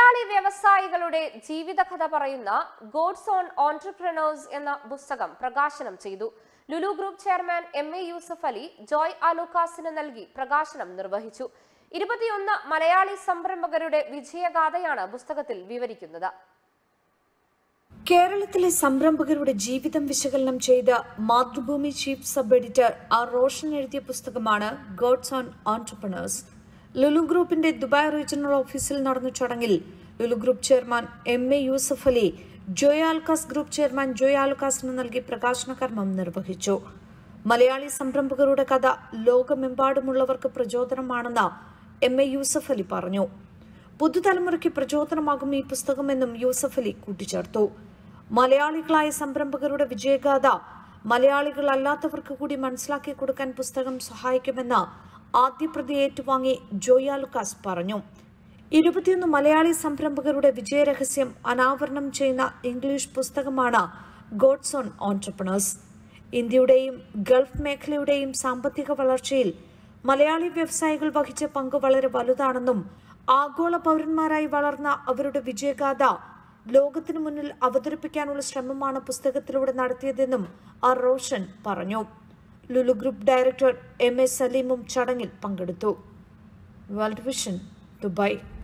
മലയാളി വ്യവസായികളുടെ ജീവിതകഥ പറയുന്ന God's own entrepreneurs എന്ന പുസ്തകം പ്രകാശനം ചെയ്തു Lulu group chairman M A Yusuff Ali Joy ആലൂക്കാസിന് നൽകി പ്രകാശനം നിർവഹിച്ചു ഇരുപത്തിയൊന്ന് മലയാളി സംരംഭകരുടെ വിജയഗാഥയാണ് പുസ്തകത്തിൽ വിവരിക്കുന്നത് കേരളത്തിലെ സംരംഭകരുടെ ജീവിതം വിശകലനം ചെയ്ത Mathrubhumi chief sub editor R Roshan എഴുതിയ പുസ്തകമാണ് ഗോഡ്സ് ഓൺ ഓൺടർപ്രണേഴ്സ് ലുലു ഗ്രൂപ്പിന്റെ ദുബായ് റീജിയണൽ ഓഫീസിൽ നടന്ന ചടങ്ങിൽ Lulu group chairman M A Yusuff Ali Joy Alukkas group chairman Joy ആൽക്കാസിന് നൽകി പ്രകാശന കർമ്മം നിർവഹിച്ചു മലയാളി സംരംഭകരുടെ കഥ ലോകമെമ്പാടുമുള്ളവർക്ക് പ്രചോദനമാണെന്ന് എം എ യൂസഫ് അലി പറഞ്ഞു പുതുതലമുറയ്ക്ക് പ്രചോദനമാകും ഈ പുസ്തകമെന്നും യൂസഫ് അലി കൂട്ടിച്ചേർത്തു മലയാളികളായ സംരംഭകരുടെ വിജയഗാഥ മലയാളികൾ അല്ലാത്തവർക്ക് കൂടി മനസ്സിലാക്കി കൊടുക്കാൻ പുസ്തകം സഹായിക്കുമെന്ന് ആദ്യ പ്രതി ഏറ്റുവാങ്ങി ജോയ ലുക്കാസ് പറഞ്ഞു ഇരുപത്തിയൊന്ന് മലയാളി സംരംഭകരുടെ വിജയരഹസ്യം അനാവരണം ചെയ്യുന്ന ഇംഗ്ലീഷ് പുസ്തകമാണ് ഗോഡ്സ് ഓൺ ഓൺടർപ്രണേഴ്സ് ഇന്ത്യയുടെയും ഗൾഫ് മേഖലയുടെയും സാമ്പത്തിക വളർച്ചയിൽ മലയാളി വ്യവസായികൾ വഹിച്ച പങ്ക് വളരെ വലുതാണെന്നും ആഗോള പൗരന്മാരായി വളർന്ന അവരുടെ വിജയഗാഥ ലോകത്തിനു മുന്നിൽ അവതരിപ്പിക്കാനുള്ള ശ്രമമാണ് പുസ്തകത്തിലൂടെ നടത്തിയതെന്നും ആർ റോഷൻ പറഞ്ഞു Lulu group director M A സലീമും ചടങ്ങിൽ പങ്കെടുത്തു വേൾഡ് വിഷൻ ദുബായ്